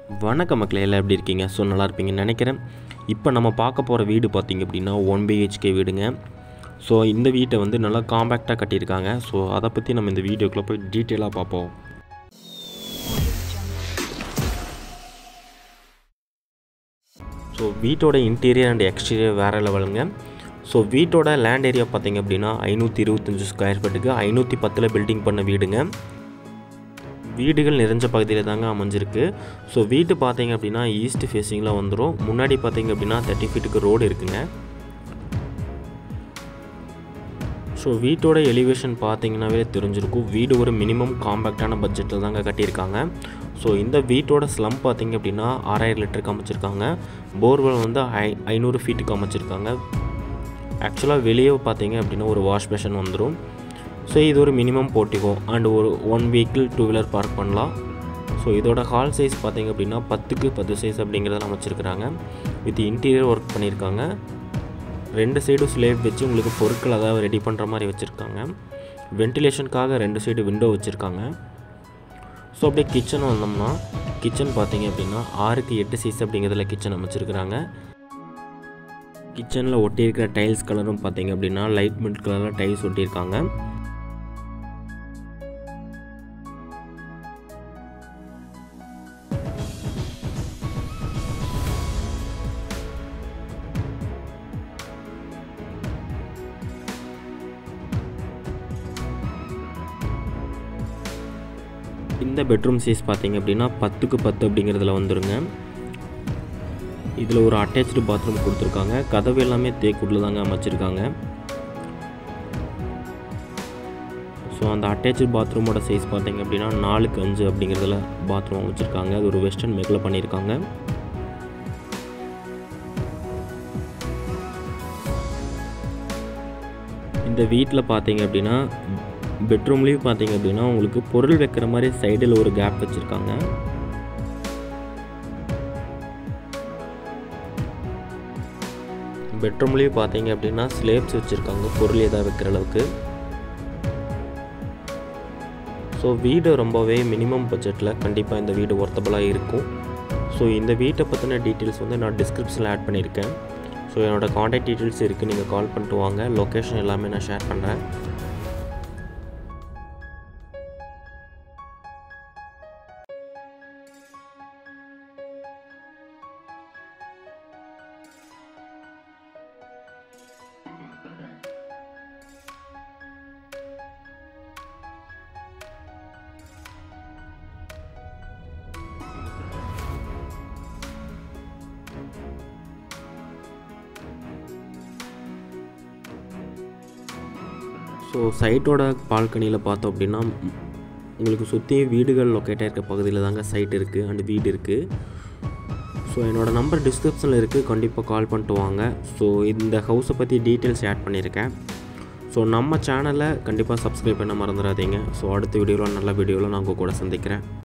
வணக்கம் மக்களே எல்லாம் எப்படி இருக்கீங்க ஸோ நல்லா இருப்பீங்கன்னு நினைக்கிறேன் இப்போ நம்ம பார்க்க போகிற வீடு பார்த்திங்க அப்படின்னா ஒன் பிஹெச்கே வீடுங்க ஸோ இந்த வீட்டை வந்து நல்லா காம்பேக்டாக கட்டியிருக்காங்க ஸோ அதை பற்றி நம்ம இந்த வீடியோக்குள்ளே போய் டீட்டெயிலாக பார்ப்போம் ஸோ வீட்டோட இன்டீரியர் அண்ட் எக்ஸ்டீரியர் வேறு லெவலுங்க ஸோ வீட்டோட லேண்ட் ஏரியா பார்த்தீங்க அப்படின்னா ஐநூற்றி இருபத்தஞ்சி ஸ்கொயர் ஃபீட்டுக்கு ஐநூற்றி பத்தில் பில்டிங் பண்ண வீடுங்க வீடுகள் நிறைஞ்ச பகுதியில் தாங்க அமைஞ்சிருக்கு ஸோ வீட்டு பார்த்தீங்க அப்படின்னா ஈஸ்ட் ஃபேஸிங்கில் வந்துடும் முன்னாடி பார்த்தீங்க அப்படின்னா தேர்ட்டி ஃபீட்டுக்கு ரோடு இருக்குங்க ஸோ வீட்டோட எலிவேஷன் பார்த்தீங்கன்னாவே தெரிஞ்சிருக்கும் வீடு ஒரு மினிமம் காம்பேக்டான பட்ஜெட்டில் தாங்க கட்டியிருக்காங்க ஸோ இந்த வீட்டோட ஸ்லம் பார்த்தீங்க அப்படின்னா ஆறாயிரம் லிட்டருக்கு அமைச்சிருக்காங்க போர்வெல் வந்து ஐ ஐநூறு ஃபீட்டுக்கு அமைச்சிருக்காங்க ஆக்சுவலாக வெளியே பார்த்தீங்க அப்படின்னா ஒரு வாஷ் பேஷன் வந்துடும் ஸோ இது ஒரு மினிமம் போட்டிகோ அண்ட் ஒரு one vehicle two wheeler park பண்ணலாம் ஸோ இதோட ஹால் சைஸ் பார்த்தீங்க அப்படின்னா பத்துக்கு பத்து சைஸ் அப்படிங்கிறத அமைச்சிருக்கிறாங்க வித் இன்டீரியர் ஒர்க் பண்ணியிருக்காங்க ரெண்டு சைடும் ஸ்லேப் வச்சு உங்களுக்கு பொருட்கள் அதாவது ரெடி பண்ணுற மாதிரி வச்சுருக்காங்க வென்டிலேஷனுக்காக ரெண்டு சைடு விண்டோ வச்சுருக்காங்க ஸோ அப்படியே கிச்சன் வந்தோம்னா கிச்சன் பார்த்தீங்க அப்படின்னா ஆறுக்கு எட்டு சைஸ் அப்படிங்கிறதுல கிச்சன் அமைச்சிருக்கிறாங்க கிச்சனில் ஒட்டியிருக்கிற டைல்ஸ் கலரும் பார்த்தீங்க அப்படின்னா லைட் மிட் கலரில் டைல்ஸ் ஒட்டியிருக்காங்க இந்த பெட்ரூம் சைஸ் பார்த்தீங்க அப்படின்னா பத்துக்கு பத்து அப்படிங்கிறதுல வந்துருங்க இதில் ஒரு அட்டாச்சு பாத்ரூம் கொடுத்துருக்காங்க கதவு எல்லாமே தேக்குடில் தாங்க அமைச்சிருக்காங்க ஸோ அந்த அட்டாச்சு பாத்ரூமோட சைஸ் பார்த்தீங்க அப்படின்னா நாலுக்கு அஞ்சு அப்படிங்கிறதுல பாத்ரூம் அமைச்சிருக்காங்க அது ஒரு வெஸ்டர்ன் மேக்கில் பண்ணியிருக்காங்க இந்த வீட்டில் பார்த்தீங்க அப்படின்னா பெட்ரூம்லேயும் பார்த்தீங்க அப்படின்னா உங்களுக்கு பொருள் வைக்கிற மாதிரி சைடில் ஒரு கேப் வச்சுருக்காங்க பெட்ரூம்லேயும் பார்த்தீங்க அப்படின்னா ஸ்லேப்ஸ் வச்சுருக்காங்க பொருள் எதாவது வைக்கிற அளவுக்கு ஸோ வீடு ரொம்பவே மினிமம் பட்ஜெட்டில் கண்டிப்பாக இந்த வீடு ஒர்த்தபுளாக இருக்கும் ஸோ இந்த வீட்டை பற்றின டீட்டெயில்ஸ் வந்து நான் டிஸ்கிரிப்ஷனில் ஆட் பண்ணியிருக்கேன் ஸோ என்னோடய காண்டாக்ட் டீட்டெயில்ஸ் இருக்குது நீங்கள் கால் பண்ணிட்டு வாங்க லொக்கேஷன் எல்லாமே நான் ஷேர் பண்ணுறேன் ஸோ சைட்டோட பால்கனியில் பார்த்தோம் அப்படின்னா உங்களுக்கு சுற்றி வீடுகள் லொக்கேட்டாக இருக்க பகுதியில் தாங்க சைட் இருக்குது அண்ட் வீடு இருக்குது ஸோ என்னோடய நம்பர் டிஸ்கிரிப்ஷனில் இருக்குது கண்டிப்பாக கால் பண்ணிட்டு வாங்க ஸோ இந்த ஹவுஸை பற்றி டீட்டெயில்ஸ் ஆட் பண்ணியிருக்கேன் ஸோ நம்ம சேனலை கண்டிப்பாக சப்ஸ்கிரைப் பண்ண மறந்துடாதீங்க ஸோ அடுத்த வீடியோவில் நல்ல வீடியோவில் நான் உங்கள் கூட சந்திக்கிறேன்